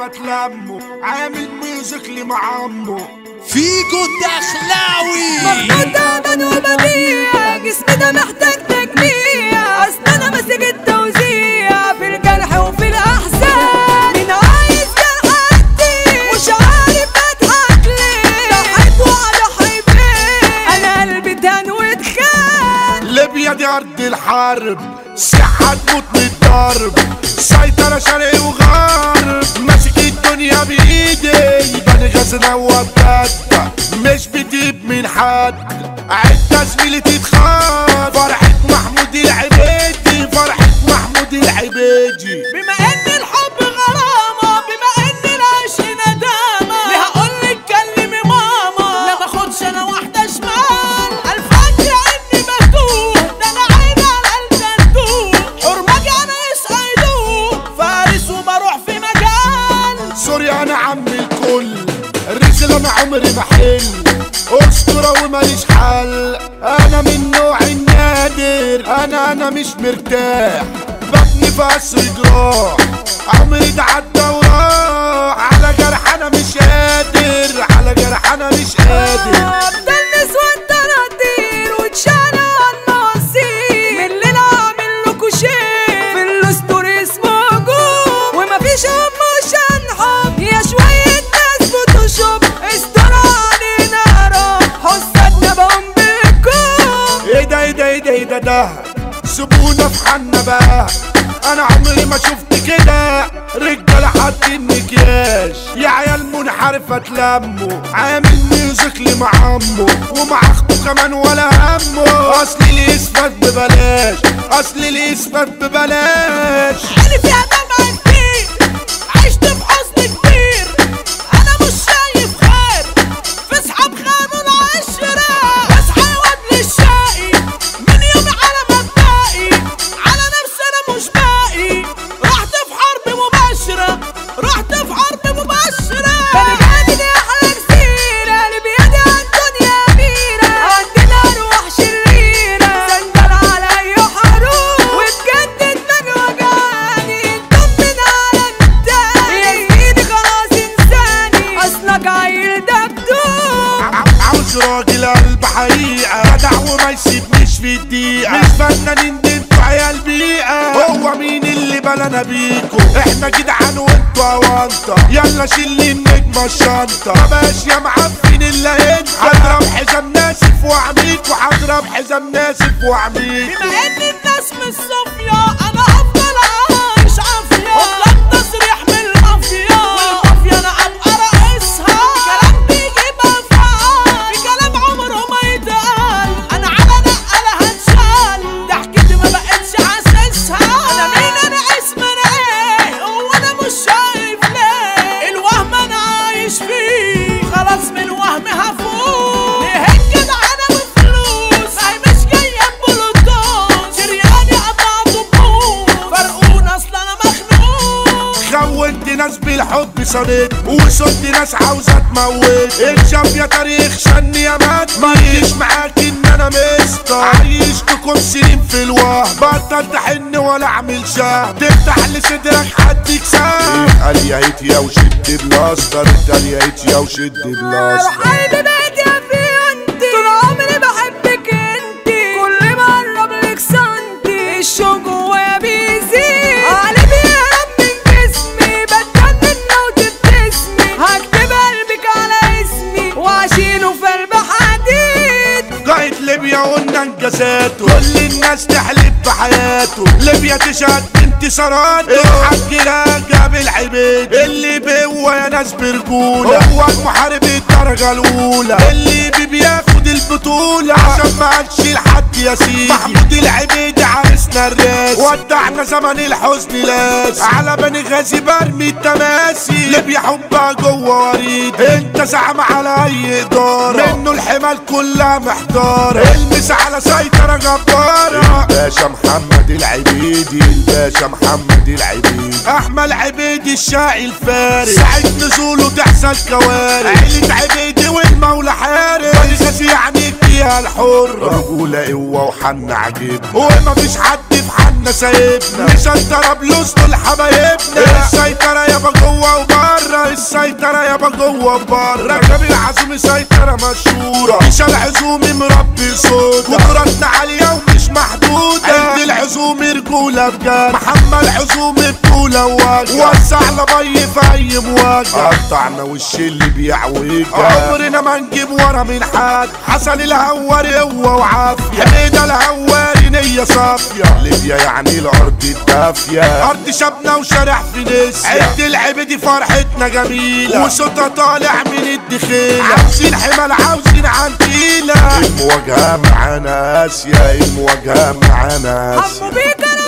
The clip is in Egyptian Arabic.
اتلموا عامل ميوزك لي مع عمو فيجو الدخلاوي مخنوق تعبان وببيع جسمي ده محتاج تجميع اصل انا ماسك التوزيع في الجرح وفي الاحزان مين عايز جرح ادي مش عارف اضحك ليه ضحيت واضحي بيه انا قلبي تان واتخان ليبيا دي ارض الحرب صحة تموت من الضرب سيطرة شرق وغرب ماسك الدنيا بايدي بني غزنا وبجد مش بتجيب من حد عدة زميلي تتخاف فرحة محمود العبيدي فرحة محمود العبيدي بما ان الحب غرامة بما ان العيش ندامة ليه هقولك كلمي ماما لا ماخدش انا واحدة شمال الفجر اني بتوه ده انا عيني على الجندوق حرمجي انا يسعدوه فارس وبروح في مكان سوري انا عم الكل الرجل انا عمري ما حل اسطورة وماليش حل انا من نوع النادر انا انا مش مرتاح بطني في قصر جراح عمري ده عدى وراح على جرح انا مش قادر على جرح انا مش قادر بتلبس وانت نطير وتشال النصير من اللي انا عامل لكوا شيء في الاسطور اسمه جوم ومفيش هم مش هنحب يا شوية ناس فوتوشوب استر علينا رب حسادنا بقوم بكم ايه ده ايه ده ايه ده ايه ده ده سيبونا في حالنا بقى انا عمري ما شفت كده رجاله حاطين مكياج يا عيال منحرفه تلموا عامل ميوزك لي مع عمو ومع اخته كمان ولا همه اصل اللي يثبت ببلاش اصل اللي يثبت ببلاش عيني فيها دمع كتير عشت في حزن كبير انا مش شايف خير في صحاب خانوا العشرة بصحى واد للشقي من يومي على مبدئي على نفسي انا مش باقي رحت في حرب مباشرة رحت في حرب مباشرة كان جامد احلى كتير انا بيدي على الدنيا اميرة عندنا روح شريرة سندل على اي حروب وبجد دماغي وجعاني طمن على التاني يا سيدي خلاص انساني اصلك عيل دبدوب ع- عاوز راجل قلب حقيقة جدع وما يسيبنيش في الدقيقة مش فنانين دي انتوا عيال بيئة هو مين اللي بلانا بيكو احنا جدعان وانتوا اوانطة يلا شيل النجمة الشنطة مبقاش يا معفن الا انت هضرب حزام ناسف واعميك وهضرب حزام ناسف واعميك بما ان الناس مش صافية انا هفضل عايش عافية واطلب تصريح من المافيا والمافيا انا ابقى رئيسها كلام بيجيب افعال في كلام عمره ما يتقال انا على نقلة هتشال ضحكتي ما بقتش حاسسها انا مين انا اسم انا ايه هو انا مش شايف ليه الوهم انا عايش فيه خلاص من الوهم هفوق ليه الجدع انا بفلوس هي مش جايه ببلوتون شرياني قطع طبوط فرقون اصل انا مخنوق خونت ناس بالحب صديت وصدت ناس عاوزة تموت اكشف يا تاريخ شن يا مات ما يجيش معاك ان انا مستر عيشتكم سنين في الوهم بطل تحن ولا اعمل شهم تفتح لصدرك حد يكسب قال يا هيت يا وشد بلاستر قال يا هيت يا وشد بلاستر قلبي بقيت يا فيونتي طول عمري بحبك انتي كل ما اقرب لك سنتي الشوق جوايا بيزيد قلبي يهرب من جسمي بتجنن لو تبتسمي هكتب قلبك على اسمي واشيله في قلب حديد قائد ليبيا قلنا انجازاته كل الناس تحلف بحياته ليبيا تشهد بانتصاراته الحاج راجب العبيد اللي بهو يا ناس برجولة هو المحارب الدرجة الأولى اللي بي بياخد البطولة عشان ما قالش لحد يا سيدي محمود العبيد عرسنا الراس ودعنا زمن الحزن لاس على بني غازي برمي التماسي ليبيا حبها جوه وريد انت زعم على اي ادارة منه الحمال كلها محتارة المس على سيطرة جبارة الباشا محمد العبيدي الباشا محمد العبيدي احمد عبيدي الشاعي الفارس ساعة نزوله تحصل كوارث عيلة عبيدي والمولى حارس بني غازي يعني فيها الحر رجولة قوة وحن عجيب وما فيش حد في حن عنا سايبنا مسيطرة بلوس دول حبايبنا السيطرة يابا جوه وبره السيطرة يابا جوه وبره ركب العزومي سيطرة مشهورة مش العزومي مربي صوت قدراتنا عالية ومش محدودة عند العزومي رجولة بجد محمد عزومي بطولة ووجه وسعنا بي في أي مواجهة قطعنا وش اللي بيعوجها عمرنا ما نجيب ورا من حد حسن الهواري هو وعافية حميدة الهواري نية صافية ليبيا يعني الارض الدافية أرض شبنا وشارع فينيسيا عد العب دي فرحتنا جميلة وصوتها طالع من الدخيلة عاوزين حمل عاوزين عنتيلة المواجهة معانا اسيا المواجهة معانا اسيا حمو بيكا